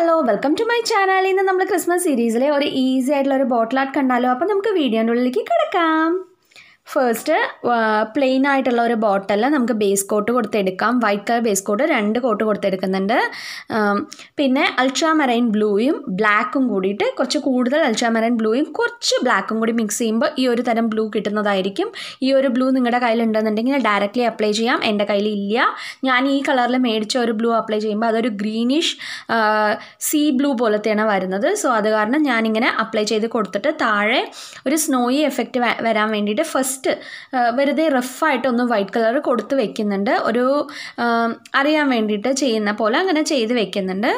hello welcome to my channel ഇന്ന് നമ്മൾ Christmas സീരീസിലെ ഒരു ഈസി ആയിട്ടുള്ള ഒരു ബോട്ടിൽ ആർട്ട് കണ്ടാലോ അപ്പോൾ നമുക്ക് വീഡിയോൻ്റെ ഉള്ളിലേക്ക് കിടക്കാം ഫസ്റ്റ് പ്ലെയിൻ ആയിട്ടുള്ള ഒരു ബോട്ടിൽ നമുക്ക് ബേസ് കോട്ട് കൊടുത്തെടുക്കാം വൈറ്റ് കളർ ബേസ് കോട്ട് രണ്ട് കോട്ട് കൊടുത്തെടുക്കുന്നുണ്ട് ഉം, പിന്നെ അൾട്രാമറൈൻ ബ്ലൂയും ബ്ലാക്കും കൂടിയിട്ട് കുറച്ച് കൂടുതൽ അൾട്രാമറൈൻ ബ്ലൂയും കുറച്ച് ബ്ലാക്കും കൂടി മിക്സ് ചെയ്യുമ്പോൾ ഈ ഒരു തരം ബ്ലൂ കിട്ടുന്നതായിരിക്കും ഈ ഒരു ബ്ലൂ നിങ്ങളുടെ കയ്യിലുണ്ടെന്നുണ്ടെങ്കിൽ ഡയറക്റ്റ്ലി അപ്ലൈ ചെയ്യാം എൻ്റെ കയ്യിൽ ഇല്ല ഞാൻ ഈ കളറിൽ മേടിച്ച ഒരു ബ്ലൂ അപ്ലൈ ചെയ്യുമ്പോൾ അതൊരു ഗ്രീനിഷ് സീ ബ്ലൂ പോലത്തെയാണ് വരുന്നത് സോ അത് കാരണം ഞാനിങ്ങനെ അപ്ലൈ ചെയ്ത് കൊടുത്തിട്ട് താഴെ ഒരു സ്നോയി എഫക്റ്റ് വരാൻ വേണ്ടിയിട്ട് ഫസ്റ്റ് വെറുതെ റഫായിട്ടൊന്ന് വൈറ്റ് കളർ കൊടുത്ത് വെക്കുന്നുണ്ട് ഒരു ആ, അറിയാൻ വേണ്ടിയിട്ട് ചെയ്യുന്ന പോലെ അങ്ങനെ ചെയ്ത് വെക്കുന്നുണ്ട്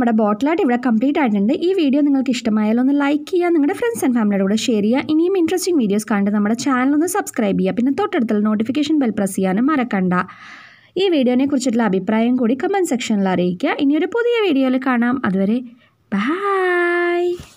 നമ്മുടെ ബോട്ടിലായിട്ട് ഇവിടെ കംപ്ലീറ്റ് ആയിട്ടുണ്ട് ഈ വീഡിയോ നിങ്ങൾക്ക് ഇഷ്ടമായാലും ഒന്ന് ലൈക്ക് ചെയ്യുക നിങ്ങളുടെ ഫ്രണ്ട്സ് ആൻഡ് ഫാമിലിയുടെ കൂടെ ഷെയർ ചെയ്യുക ഇനിയും ഇൻട്രസ്റ്റിംഗ് വീഡിയോസ് കണ്ട് നമ്മുടെ ചാനൽ ഒന്ന് സബ്സ്ക്രൈബ് ചെയ്യുക പിന്നെ തൊട്ടടുത്തുള്ള നോട്ടിഫിക്കേഷൻ ബെൽ പ്രസ് ചെയ്യാനും മറക്കണ്ട ഈ വീഡിയോനെ കുറിച്ചിട്ടുള്ള അഭിപ്രായം കൂടി കമൻറ്റ് സെക്ഷനിൽ അറിയിക്കുക ഇനിയൊരു പുതിയ വീഡിയോയിൽ കാണാം അതുവരെ ബൈ